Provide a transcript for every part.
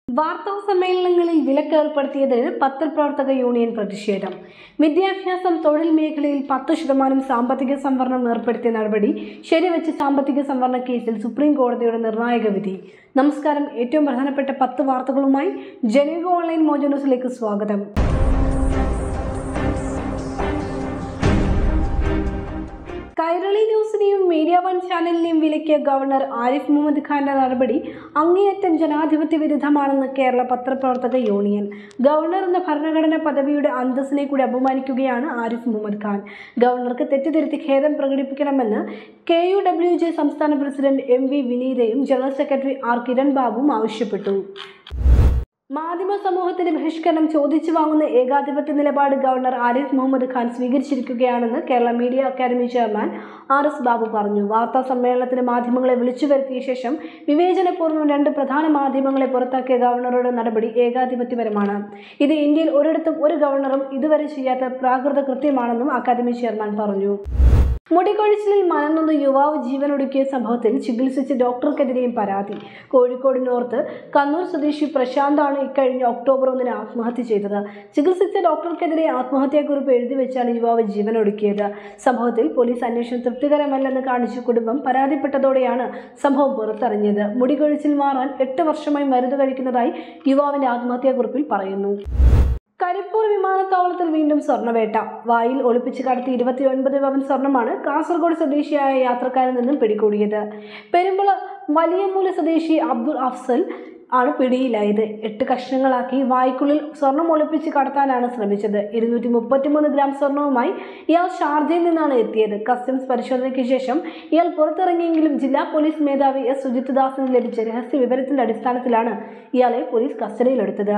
വാർത്താ സമ്മേളനങ്ങളിൽ വിലക്ക് ഏർപ്പെടുത്തിയതിന് പത്രപ്രവർത്തക യൂണിയൻ പ്രതിഷേധം വിദ്യാഭ്യാസം തൊഴിൽ മേഖലയിൽ പത്ത് ശതമാനം സാമ്പത്തിക സംവരണം ഏർപ്പെടുത്തിയ നടപടി ശരിവെച്ച സാമ്പത്തിക സംവരണ കേസിൽ സുപ്രീം കോടതിയുടെ നിർണായക വിധി നമസ്കാരം ഏറ്റവും പ്രധാനപ്പെട്ട പത്ത് വാർത്തകളുമായി ജനക ഓൺലൈൻ മോജോ ന്യൂസിലേക്ക് സ്വാഗതം കൈരളി ന്യൂസിനെയും മീഡിയ വൺ ചാനലിനെയും വിലക്കിയ ഗവർണർ ആരിഫ് മുഹമ്മദ് ഖാന്റെ നടപടി അങ്ങേയറ്റം ജനാധിപത്യ വിരുദ്ധമാണെന്ന് കേരള പത്രപ്രവർത്തക യൂണിയൻ ഗവർണർ എന്ന ഭരണഘടനാ പദവിയുടെ അന്തസ്സിനെ കൂടി അപമാനിക്കുകയാണ് ആരിഫ് മുഹമ്മദ് ഖാൻ ഗവർണർക്ക് തെറ്റിദ്ധരുത്തി ഖേദം പ്രകടിപ്പിക്കണമെന്ന് കെ യു ഡബ്ല്യു ജെ സംസ്ഥാന പ്രസിഡന്റ് എം വി വിനീതയും ജനറൽ സെക്രട്ടറി ആർ കിരൺ ബാബുവും ആവശ്യപ്പെട്ടു മാധ്യമ സമൂഹത്തിന്റെ ബഹിഷ്കരണം ചോദിച്ചു വാങ്ങുന്ന ഏകാധിപത്യ നിലപാട് ഗവർണർ ആരിഫ് മുഹമ്മദ് ഖാൻ സ്വീകരിച്ചിരിക്കുകയാണെന്ന് Kerala media academy chairman R S Babu പറഞ്ഞു വാർത്താ സമ്മേളനത്തിന് മാധ്യമങ്ങളെ വിളിച്ചു വരുത്തിയ ശേഷം വിവേചനപൂർവ്വം രണ്ട് പ്രധാന മാധ്യമങ്ങളെ പുറത്താക്കിയ ഗവർണറുടെ നടപടി ഏകാധിപത്യപരമാണ് ഇത് ഇന്ത്യയിൽ ഒരിടത്തും ഒരു ഗവർണറും ഇതുവരെ ചെയ്യാത്ത പ്രാകൃത കൃത്യമാണെന്നും അക്കാദമി ചെയർമാൻ പറഞ്ഞു മുടികൊഴിച്ചിലിൽ മനംനൊന്ന് യുവാവ് ജീവനൊടുക്കിയ സംഭവത്തിൽ ചികിത്സിച്ച ഡോക്ടർക്കെതിരെയും പരാതി കോഴിക്കോട് നോർത്ത് കണ്ണൂർ സ്വദേശി പ്രശാന്താണ് ഇക്കഴിഞ്ഞ ഒക്ടോബർ ഒന്നിന് ആത്മഹത്യ ചെയ്തത് ചികിത്സിച്ച ഡോക്ടർക്കെതിരെ ആത്മഹത്യാക്കുറിപ്പ് എഴുതി വെച്ചാണ് യുവാവ് ജീവനൊടുക്കിയത് സംഭവത്തിൽ പോലീസ് അന്വേഷണം തൃപ്തികരമല്ലെന്ന് കാണിച്ച് കുടുംബം പരാതിപ്പെട്ടതോടെയാണ് സംഭവം പുറത്തറിഞ്ഞത് മുടികൊഴിച്ചിൽ മാറാൻ എട്ട് വർഷമായി മരുന്ന് കഴിക്കുന്നതായി യുവാവിന്റെ ആത്മഹത്യാക്കുറിപ്പിൽ പറയുന്നു കരിപ്പൂർ വിമാനത്താവളത്തിൽ വീണ്ടും സ്വർണ്ണവേട്ട വായിൽ ഒളിപ്പിച്ച് കടത്തി ഇരുപത്തിയൊൻപത് പവൻ സ്വർണ്ണമാണ് കാസർഗോഡ് സ്വദേശിയായ യാത്രക്കാരിൽ നിന്നും പിടികൂടിയത് പെരുമ്പള വലിയമൂല സ്വദേശി അബ്ദുൾ അഫ്സൽ ആണ് പിടിയിലായത് എട്ട് കഷ്ണങ്ങളാക്കി വായ്ക്കുള്ളിൽ സ്വർണം ഒളിപ്പിച്ച് കടത്താനാണ് ശ്രമിച്ചത് ഇരുന്നൂറ്റി മുപ്പത്തിമൂന്ന് ഗ്രാം സ്വർണവുമായി ഇയാൾ ഷാർജയിൽ നിന്നാണ് എത്തിയത് കസ്റ്റംസ് പരിശോധനയ്ക്ക് ശേഷം ഇയാൾ പുറത്തിറങ്ങിയെങ്കിലും ജില്ലാ പോലീസ് മേധാവി എസ് സുജിത് ദാസിന് ലഭിച്ച രഹസ്യ വിവരത്തിന്റെ അടിസ്ഥാനത്തിലാണ് ഇയാളെ പോലീസ് കസ്റ്റഡിയിലെടുത്തത്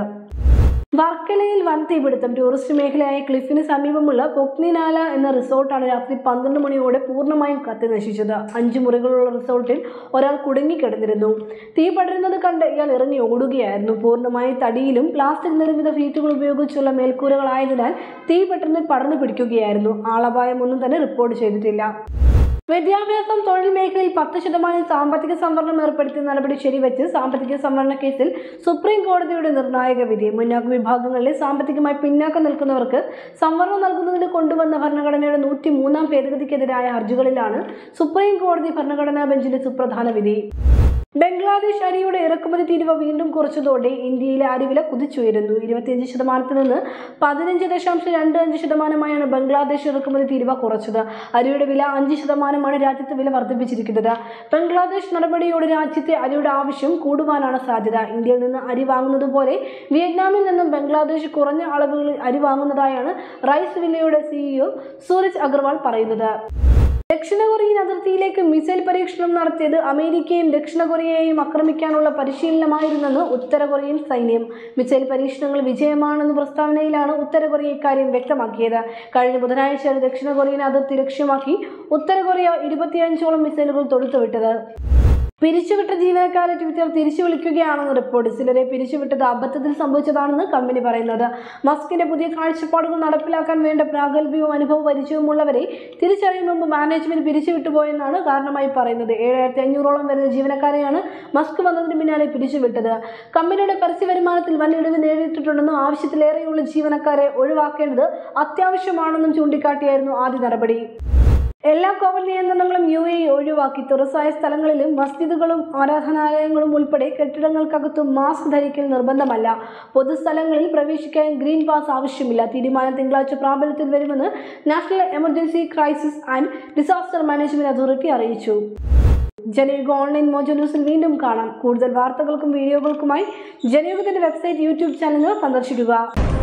വർക്കലയിൽ വൻ തീപിടുത്തം ടൂറിസ്റ്റ് മേഖലയായ ക്ലിഫിന് സമീപമുള്ള കൊക്നിനാല എന്ന റിസോർട്ടാണ് രാത്രി പന്ത്രണ്ട് മണിയോടെ പൂർണ്ണമായും കത്തി നശിച്ചത് അഞ്ചു മുറികളുള്ള റിസോർട്ടിൽ ഒരാൾ കുടുങ്ങിക്കിടന്നിരുന്നു തീ പടരുന്നത് കണ്ട് ഇയാൾ ഇറങ്ങി ഓടുകയായിരുന്നു പൂർണ്ണമായി തടിയിലും പ്ലാസ്റ്റിക് നിർമ്മിത ഫീറ്റുകൾ ഉപയോഗിച്ചുള്ള മേൽക്കൂരകളായതിനാൽ തീ പെട്ടെന്ന് പടർന്നു പിടിക്കുകയായിരുന്നു ആളപായമൊന്നും തന്നെ റിപ്പോർട്ട് ചെയ്തിട്ടില്ല വിദ്യാഭ്യാസം തൊഴിൽ മേഖലയിൽ പത്ത് ശതമാനം സാമ്പത്തിക സംവരണം ഏർപ്പെടുത്തിയ നടപടി ശരിവെച്ച് സാമ്പത്തിക സംവരണ കേസിൽ സുപ്രീം കോടതിയുടെ നിർണായക വിധി മുന്നാക്ക വിഭാഗങ്ങളിലെ സാമ്പത്തികമായി പിന്നാക്കം നിൽക്കുന്നവർക്ക് സംവരണം നൽകുന്നതിന് കൊണ്ടുവന്ന ഭരണഘടനയുടെ നൂറ്റി മൂന്നാം ഭേദഗതിക്കെതിരായ ഹർജികളിലാണ് സുപ്രീം കോടതി ഭരണഘടനാ ബെഞ്ചിന്റെ സുപ്രധാന വിധി ബംഗ്ലാദേശ് അരിയുടെ ഇറക്കുമതി തീരുവ വീണ്ടും കുറച്ചതോടെ ഇന്ത്യയിലെ അരിവില കുതിച്ചുയരുന്നു ഇരുപത്തിയഞ്ച് ശതമാനത്തിൽ നിന്ന് പതിനഞ്ച് ദശാംശം രണ്ട് അഞ്ച് ശതമാനമായാണ് ബംഗ്ലാദേശ് ഇറക്കുമതി തീരുവ കുറച്ചത് അരിയുടെ വില അഞ്ച് ശതമാനമാണ് രാജ്യത്ത് വില വർദ്ധിപ്പിച്ചിരിക്കുന്നത് ബംഗ്ലാദേശ് നടപടിയോട് രാജ്യത്തെ അരിയുടെ ആവശ്യം കൂടുവാനാണ് സാധ്യത ഇന്ത്യയിൽ നിന്ന് അരി വാങ്ങുന്നത് പോലെ വിയറ്റ്നാമിൽ നിന്നും ബംഗ്ലാദേശ് കുറഞ്ഞ അളവുകളിൽ അരി വാങ്ങുന്നതായാണ് റൈസ് വില്ലയുടെ സിഇഒ സൂരജ് അഗർവാൾ പറയുന്നത് ദക്ഷിണ കൊറിയൻ അതിർത്തിയിലേക്ക് മിസൈൽ പരീക്ഷണം നടത്തിയത് അമേരിക്കയും ദക്ഷിണ കൊറിയയെയും ആക്രമിക്കാനുള്ള പരിശീലനമായിരുന്നെന്ന് ഉത്തര കൊറിയൻ സൈന്യം മിസൈൽ പരീക്ഷണങ്ങൾ വിജയമാണെന്ന പ്രസ്താവനയിലാണ് ഉത്തര കൊറിയ ഇക്കാര്യം വ്യക്തമാക്കിയത് കഴിഞ്ഞ ബുധനാഴ്ച ദക്ഷിണ കൊറിയൻ അതിർത്തി ലക്ഷ്യമാക്കി ഉത്തര കൊറിയ ഇരുപത്തിയഞ്ചോളം മിസൈലുകൾ തൊടുത്തുവിട്ടത് പിരിച്ചുവിട്ട ജീവനക്കാരെ ട്വിറ്റർ തിരിച്ചു വിളിക്കുകയാണെന്ന് റിപ്പോർട്ട് ചിലരെ പിരിച്ചുവിട്ടത് അബദ്ധത്തിൽ സംഭവിച്ചതാണെന്ന് കമ്പനി പറയുന്നത് മസ്കിന്റെ പുതിയ കാഴ്ചപ്പാടുകൾ നടപ്പിലാക്കാൻ വേണ്ട പ്രാഗൽഭ്യവും അനുഭവ പരിചയവുമുള്ളവരെ തിരിച്ചറിയും മുമ്പ് മാനേജ്മെന്റ് പിരിച്ചുവിട്ടുപോയെന്നാണ് കാരണമായി പറയുന്നത് ഏഴായിരത്തി അഞ്ഞൂറോളം വരുന്ന ജീവനക്കാരെയാണ് മസ്ക് വന്നതിന് പിന്നാലെ പിരിച്ചുവിട്ടത് കമ്പനിയുടെ പരസ്യ വരുമാനത്തിൽ വൻ ഇടിവ് നേരിട്ടിട്ടുണ്ടെന്നും ആവശ്യത്തിലേറെയുള്ള ജീവനക്കാരെ ഒഴിവാക്കേണ്ടത് അത്യാവശ്യമാണെന്നും ചൂണ്ടിക്കാട്ടിയായിരുന്നു ആദ്യ നടപടി എല്ലാ കോവിഡ് നിയന്ത്രണങ്ങളും യു എ ഒഴിവാക്കി തുറസായ സ്ഥലങ്ങളിലും മസ്ജിദുകളും ആരാധനാലയങ്ങളും ഉൾപ്പെടെ കെട്ടിടങ്ങൾക്കകത്തും മാസ്ക് ധരിക്കൽ നിർബന്ധമല്ല പൊതുസ്ഥലങ്ങളിൽ പ്രവേശിക്കാൻ ഗ്രീൻ പാസ് ആവശ്യമില്ല തീരുമാനം തിങ്കളാഴ്ച പ്രാബല്യത്തിൽ വരുമെന്ന് national emergency crisis and disaster management authority അറിയിച്ചു ജനയുഗ ഓൺലൈൻ മോജോ ന്യൂസിൽ വീണ്ടും കാണാം കൂടുതൽ വാർത്തകൾക്കും വീഡിയോകൾക്കുമായി ജനയുഗത്തിന്റെ വെബ്സൈറ്റ് യൂട്യൂബ് ചാനൽ സന്ദർശിക്കുക